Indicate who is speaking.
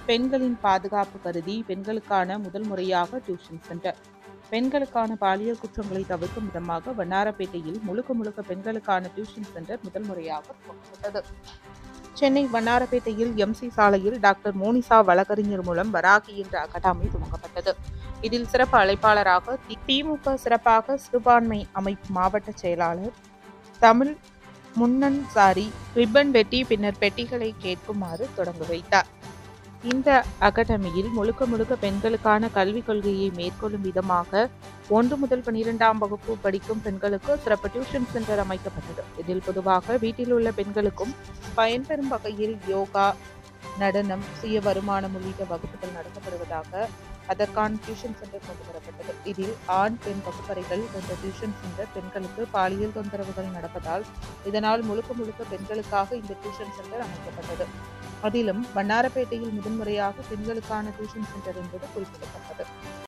Speaker 1: பெண்களின் பாதுகாப்பு கருதி பெண்களுக்கான முதல் முறையாக டியூஷன் சென்டர் பெண்களுக்கான பாலியல் குற்றங்களை தவிர்க்கும் விதமாக வண்ணாரப்பேட்டையில் முழுக்க முழுக்க பெண்களுக்கான டியூஷன் சென்டர் முதல் முறையாக துவக்கப்பட்டது சென்னை வண்ணாரப்பேட்டையில் எம்சி சாலையில் டாக்டர் மோனிசா வழக்கறிஞர் மூலம் வராகி என்ற அகாடமி துவங்கப்பட்டது இதில் சிறப்பு அழைப்பாளராக தி- திமுக சிறப்பாக சிறுபான்மை அமைப்பு மாவட்ட செயலாளர் தமிழ் முன்னன்சாரி ரிப்பன் வெட்டி பின்னர் பெட்டிகளை கேட்குமாறு தொடங்கி வைத்தார் இந்த அகாடமியில் முழுக்க முழுக்க பெண்களுக்கான கல்விக் கொள்கையை மேற்கொள்ளும் விதமாக ஒன்று முதல் பனிரெண்டாம் வகுப்பு படிக்கும் பெண்களுக்கு சிறப்பு டியூஷன் சென்டர் அமைக்கப்பட்டது இதில் பொதுவாக வீட்டில் உள்ள பெண்களுக்கும் பயன்பெறும் வகையில் யோகா நடனம் சுய வருமானம் உள்ளிட்ட வகுப்புகள் நடத்தப்படுவதாக அதற்கான டியூஷன் சென்டர் கொண்டு வரப்பட்டது இதில் ஆண் பெண் வகுப்பறைகள் கொண்ட டியூஷன் சென்டர் பெண்களுக்கு பாலியல் தொந்தரவுகள் நடப்பதால் இதனால் முழுக்க முழுக்க பெண்களுக்காக இந்த டியூஷன் சென்டர் அமைக்கப்பட்டது அதிலும் வண்ணாரப்பேட்டையில் முதன்முறையாக பெண்களுக்கான டியூஷன் சென்டர் என்பது குறிப்பிடத்தக்கது